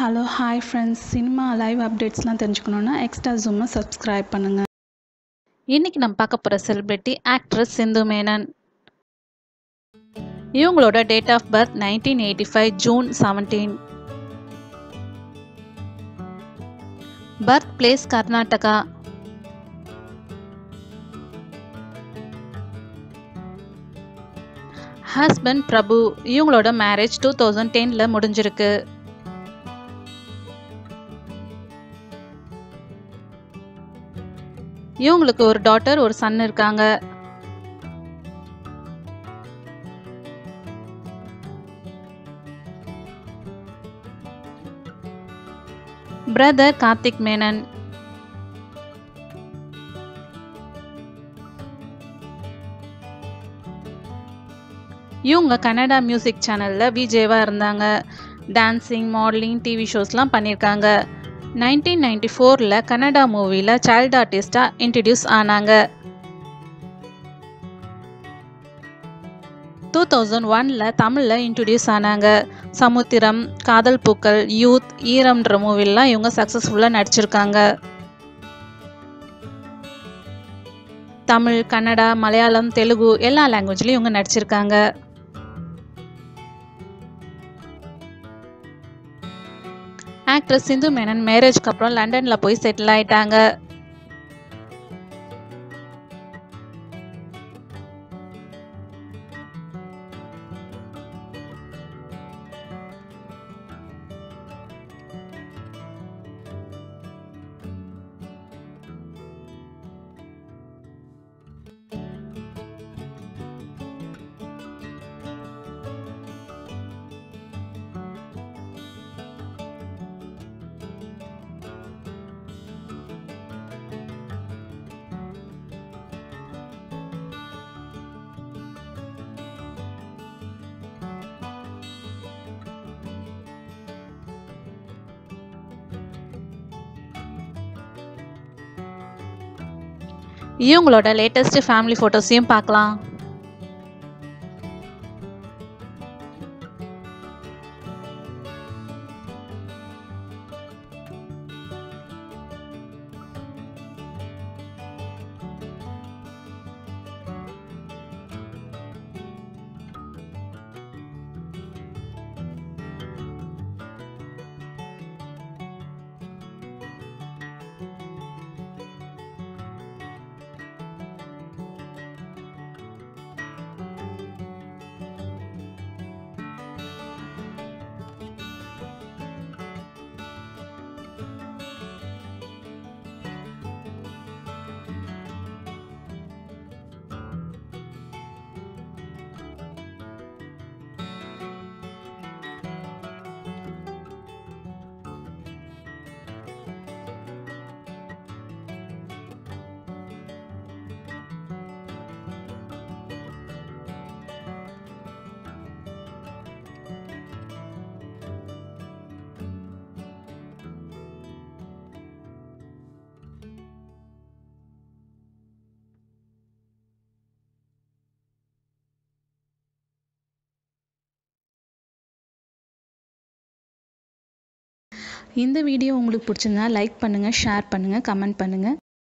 hello hi friends cinema live அப்டேட்ஸ்லாம் தெரிஞ்சுக்கணுன்னா extra ஜூமை subscribe பண்ணுங்கள் இன்னைக்கு நம்ம பார்க்க போகிற செலிபிரிட்டி ஆக்ட்ரஸ் சிந்து மேனன் இவங்களோட date of birth nineteen eighty five June seventeen birth place Karnataka husband Prabhu இவங்களோட மேரேஜ் டூ தௌசண்ட் டெனில் முடிஞ்சிருக்கு இவங்களுக்கு ஒரு டாட்டர் ஒரு சன் இருக்காங்க பிரதர் கார்த்திக் மேனன் இவங்க கன்னடா மியூசிக் சேனலில் விஜேவாக இருந்தாங்க டான்ஸிங் மாடலிங் டிவி ஷோஸ்லாம் பண்ணியிருக்காங்க நைன்டீன் நைன்டி ஃபோரில் கன்னடா மூவியில் சைல்டு ஆர்டிஸ்டாக இன்ட்ரடியூஸ் ஆனாங்க டூ தௌசண்ட் ஒனில் தமிழில் இன்ட்ரடியூஸ் ஆனாங்க சமுத்திரம் காதல் பூக்கள் யூத் ஈரம்ன்ற மூவிலாம் இவங்க சக்ஸஸ்ஃபுல்லாக நடிச்சிருக்காங்க தமிழ் கன்னடா மலையாளம் தெலுங்கு எல்லா லாங்குவேஜ்லையும் இவங்க நடிச்சிருக்காங்க ஆக்ட்ரஸ் சிந்து மேனன் மேரேஜ்க்கு அப்புறம் லண்டனில் போய் செட்டில் ஆயிட்டாங்க இவங்களோட லேட்டஸ்ட் ஃபேமிலி ஃபோட்டோஸையும் பார்க்கலாம் இந்த வீடியோ உங்களுக்கு பிடிச்சிருந்தா லைக் பண்ணுங்கள் ஷேர் பண்ணுங்கள் கமெண்ட் பண்ணுங்கள்